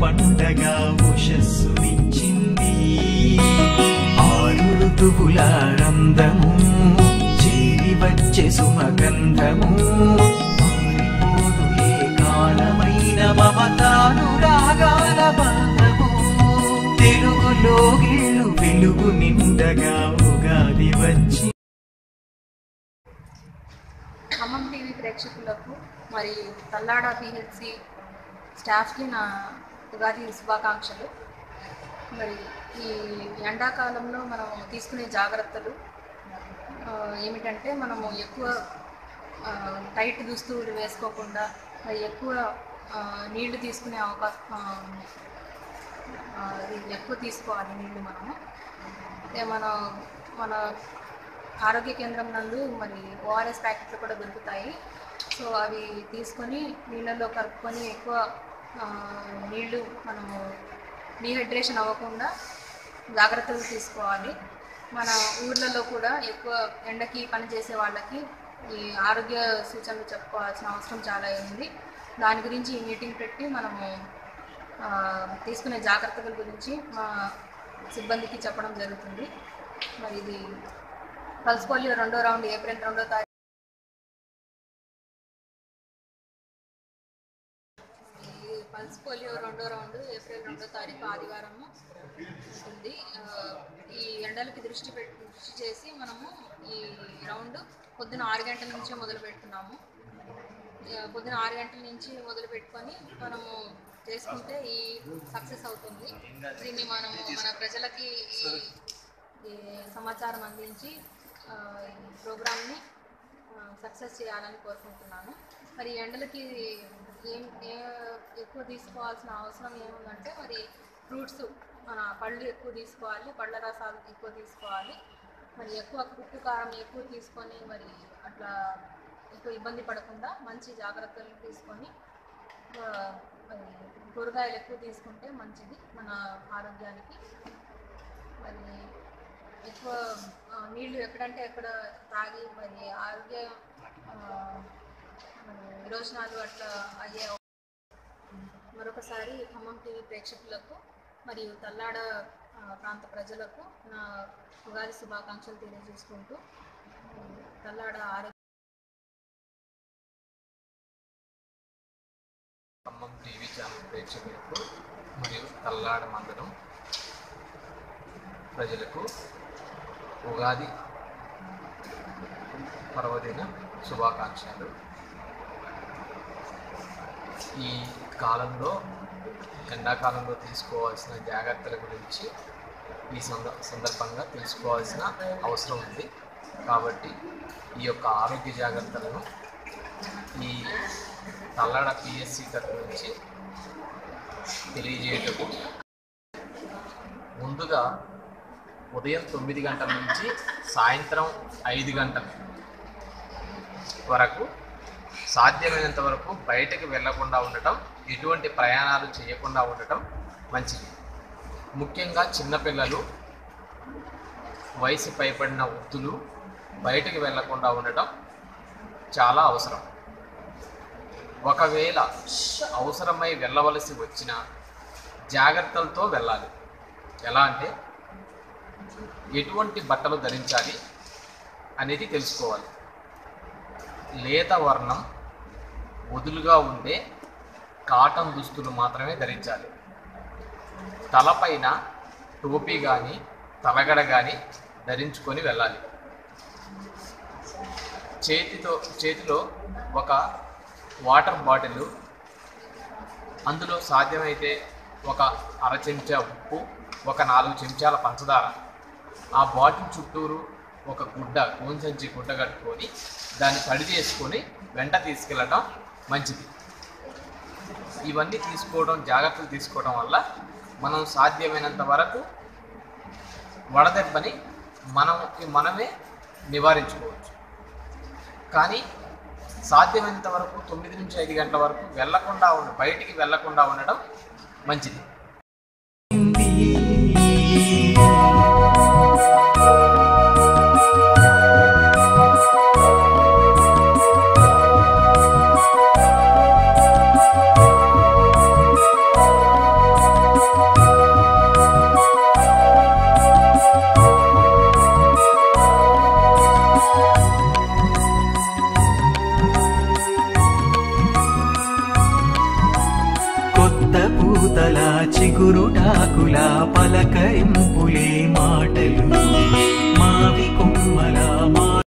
పండగా ఉషస్సునిచ్చింది ఆరు ఋతువుల రంధము చేరి వచ్చే సుమగంధము మారిపోదు ఏ కాలమైన మమతాను రాగాల బంధము తెలుగులో గిళ్ళు వెలుగు నిండగా ఉగాది వచ్చి ఖమ్మం టీవీ ప్రేక్షకులకు మరియు తల్లాడ పిహెచ్సి స్టాఫ్కి నా ఉగాది శుభాకాంక్షలు మరి ఈ ఎండాకాలంలో మనం తీసుకునే జాగ్రత్తలు ఆ, ఏమిటంటే మనము ఎక్కువ ఆ, టైట్ దుస్తువులు వేసుకోకుండా మరి ఎక్కువ ఆ, నీళ్లు తీసుకునే అవకాశం ఆ, ఆ, ఇది ఎక్కువ తీసుకోవాలి నీళ్లు మనము అంటే మన మన ఆరోగ్య కేంద్రం నందు మరి ఓఆర్ఎస్ ప్యాకెట్లు కూడా దొరుకుతాయి సో అవి తీసుకొని నీళ్ళల్లో కలుపుకొని ఎక్కువ ఆ, నీళ్లు మనము డీహైడ్రేషన్ అవ్వకుండా జాగ్రత్తలు తీసుకోవాలి మన ఊర్లలో కూడా ఎక్కువ ఎండకి పనిచేసే వాళ్ళకి ఈ ఆరోగ్య సూచనలు చెప్పుకోవాల్సిన అవసరం చాలా ఉంది దాని గురించి ఈ మీటింగ్ పెట్టి మనము ఆ, తీసుకునే జాగ్రత్తల గురించి మా సిబ్బందికి చెప్పడం జరుగుతుంది మరి ఇది పల్స్ పోలియో రెండో రౌండ్ ఏప్రిల్ రెండో తారీఖు ఈ పల్స్ పోలియో రెండో రౌండ్ ఏప్రిల్ రెండో తారీఖు ఆదివారం ఉంటుంది ఆ, ఈ ఎండలకి దృష్టి పెట్టి దృష్టి చేసి మనము ఈ రౌండ్ పొద్దున ఆరు గంటల నుంచే మొదలు పెడుతున్నాము ఆ, పొద్దున ఆరు గంటల నుంచి మొదలు పెట్టుకొని మనము చేసుకుంటే ఈ సక్సెస్ అవుతుంది దీన్ని మనము మన ప్రజలకి ఈ ఈ సమాచారం అందించి ఆ, ఈ ప్రోగ్రామ్ని సక్సెస్ చేయాలని కోరుకుంటున్నాను మరి ఈ ఎండలకి ఏం ఏ ఎక్కువ తీసుకోవాల్సిన అవసరం ఏముందంటే మరి ఫ్రూట్స్ మన పళ్ళు ఎక్కువ తీసుకోవాలి పళ్ళ రసాలు ఎక్కువ తీసుకోవాలి మరి ఎక్కువ ఉప్పు కారం ఎక్కువ తీసుకొని మరి అట్లా ఎక్కువ ఇబ్బంది పడకుండా మంచి జాగ్రత్తలు తీసుకొని ఆ, మరి కూరగాయలు ఎక్కువ తీసుకుంటే మంచిది మన ఆరోగ్యానికి మరి ఎక్కువ ఆ, నీళ్లు ఎక్కడంటే ఎక్కడ తాగి మరి ఆరోగ్య ఆ, మరి విరోచనాలు అట్లా అయ్యే అవ- మరొకసారి ఖమ్మం టీవీ ప్రేక్షకులకు మరియు తల్లాడ ఆ, ప్రాంత ప్రజలకు నా ఉగాది శుభాకాంక్షలు తెలియజేసుకుంటూ ఆ, తల్లాడ ఆరోగ్య ఖమ్మం టీవీ ఛానల్ ప్రేక్షకులకు మరియు తల్లాడ మండలం ప్రజలకు ఉగాది పర్వదిన శుభాకాంక్షలు ఈ కాలంలో ఎండాకాలంలో తీసుకోవాల్సిన జాగ్రత్తల గురించి ఈ సంద సందర్భంగా తెలుసుకోవాల్సిన అవసరం ఉంది కాబట్టి ఈ యొక్క ఆరోగ్య జాగ్రత్తలను ఈ తల్లడ పిఎస్సి తరఫు నుంచి తెలియజేయటకు ముందుగా ఉదయం తొమ్మిది గంటల నుంచి సాయంత్రం ఐదు గంటల వరకు సాధ్యమైనంత వరకు బయటకు వెళ్లకుండా ఉండటం ఎటువంటి ప్రయాణాలు చేయకుండా ఉండటం మంచిది ముఖ్యంగా చిన్నపిల్లలు వయసు పైబడిన వృద్ధులు బయటకు వెళ్లకుండా ఉండటం చాలా అవసరం ఒకవేళ అవసరమై వెళ్ళవలసి వచ్చిన జాగ్రత్తలతో వెళ్ళాలి ఎలా అంటే ఎటువంటి బట్టలు ధరించాలి అనేది తెలుసుకోవాలి లేత వర్ణం వదులుగా ఉండే కాటన్ దుస్తులు మాత్రమే ధరించాలి తలపైన టోపీ కానీ తలగడ కానీ ధరించుకొని వెళ్ళాలి చేతితో చేతిలో ఒక వాటర్ బాటిల్ అందులో సాధ్యమైతే ఒక అర చెంచా ఉప్పు ఒక నాలుగు చెంచాల పంచదార ఆ బాటిల్ చుట్టూరు ఒక గుడ్డ గోంసంచి గుడ్డ కట్టుకొని దాన్ని తడి చేసుకొని వెంట తీసుకెళ్ళటం మంచిది ఇవన్నీ తీసుకోవడం జాగ్రత్తలు తీసుకోవడం వల్ల మనం సాధ్యమైనంత వరకు వడదెబ్బని మనం మనమే నివారించుకోవచ్చు కానీ సాధ్యమైనంత వరకు తొమ్మిది నుంచి ఐదు గంటల వరకు వెళ్లకుండా ఉండ బయటికి వెళ్లకుండా ఉండడం మంచిది పూత పూతల చిగురుటాకుల పలకరింపులే మాటలు మావి కొమ్మల మా